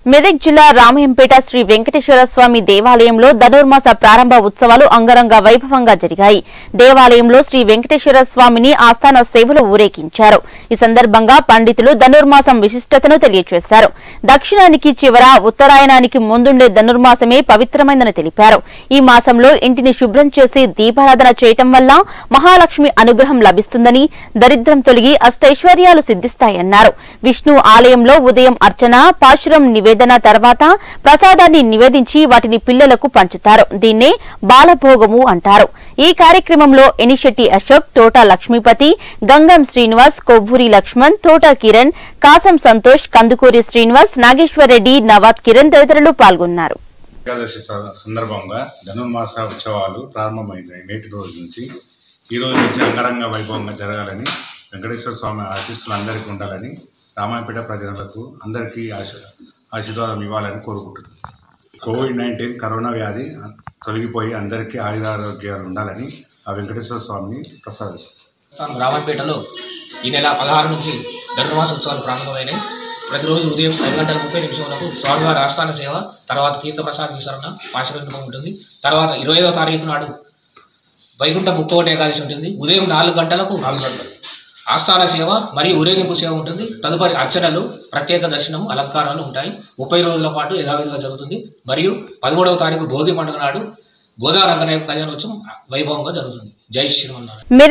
మెదక్ జిల్లా రామయంపేట శ్రీ వెంకటేశ్వర స్వామి దేవాలయంలో ధనుర్మాస ప్రారంభ ఉత్సవాలు అంగరంగ వైభవంగా జరిగాయి దేవాలయంలో శ్రీ వెంకటేశ్వర స్వామిని ఆస్థాన సేవలు ఊరేగించారు ఈ సందర్భంగా పండితులు ధనుర్మాసం విశిష్టతను తెలియజేశారు దక్షిణానికి చివర ఉత్తరాయణానికి ముందుండే ధనుర్మాసమే పవిత్రమైందని తెలిపారు ఈ మాసంలో ఇంటిని శుభ్రం చేసి దీపారాధన చేయటం వల్ల మహాలక్ష్మి అనుగ్రహం లభిస్తుందని దరిద్రం తొలగి అష్టైశ్వర్యాలు సిద్ధిస్తాయన్నారు విష్ణు ఆలయంలో ఉదయం అర్చన పాశురం నివేదన తర్వాత ప్రసాదాన్ని నివేదించి వాటిని పిల్లలకు పంచుతారు దీన్నే బాలభోగము అంటారు ఈ కార్యక్రమంలో ఎనిశెట్టి అశోక్ తోట లక్ష్మీపతి గంగం శ్రీనివాస్ కొవ్వూరి లక్ష్మణ్ తోట కిరణ్ కాసం సంతోష్ కందుకూరి శ్రీనివాస్ నాగేశ్వర్ రెడ్డి నవాద్ కిరణ్ తదితరులు పాల్గొన్నారు ఏకాదశి స- సందర్భంగా ధనుర్మాస ఉత్సవాలు ప్రారంభమైనాయి నేటి రోజు నుంచి ఈ రోజు నుంచి అంగరంగ వైభవంగా జరగాలని వెంకటేశ్వర స్వామి ఆశీస్సులు అందరికీ ఉండాలని రామాయపేట ప్రజలకు అందరికీ ఆశ ఆశీర్వాదం ఇవ్వాలని కోరుకుంటున్నాను కోవిడ్ నైన్టీన్ కరోనా వ్యాధి తొలగిపోయి అందరికీ ఆయురారోగ్యాలు ఉండాలని ఆ వెంకటేశ్వర స్వామిని ప్రసాదిస్తున్నాను ప్రస్తుతం రామపేటలో ఈ నెల పదహారు నుంచి ధనుర్మాస ఉత్సవాలు ప్రారంభమైనాయి ప్రతిరోజు ఉదయం ఐదు గంటల ముప్పై నిమిషములకు స్వామివారి ఆస్థాన సేవ తర్వాత కీర్తప్రసాద్ విసరణ పాశవింపం ఉంటుంది తర్వాత ఇరవై ఐదో తారీఖు నాడు వైకుంఠ ముక్కోటి ఏకాదశి ఉంటుంది ఉదయం నాలుగు గంటలకు ఆస్థాన సేవ మరియు ఊరేగింపు సేవ ఉంటుంది తదుపరి అర్చనలు ప్రత్యేక దర్శనం అలంకారాలు ఉంటాయి ముప్పై రోజుల పాటు యథావిధిగా జరుగుతుంది మరియు పదమూడవ తారీఖు భోగి పండుగ నాడు గోదావరి రంగనాయక కళ్యాణోత్సవం వైభవంగా జరుగుతుంది జై శ్రీమన్నారాయణ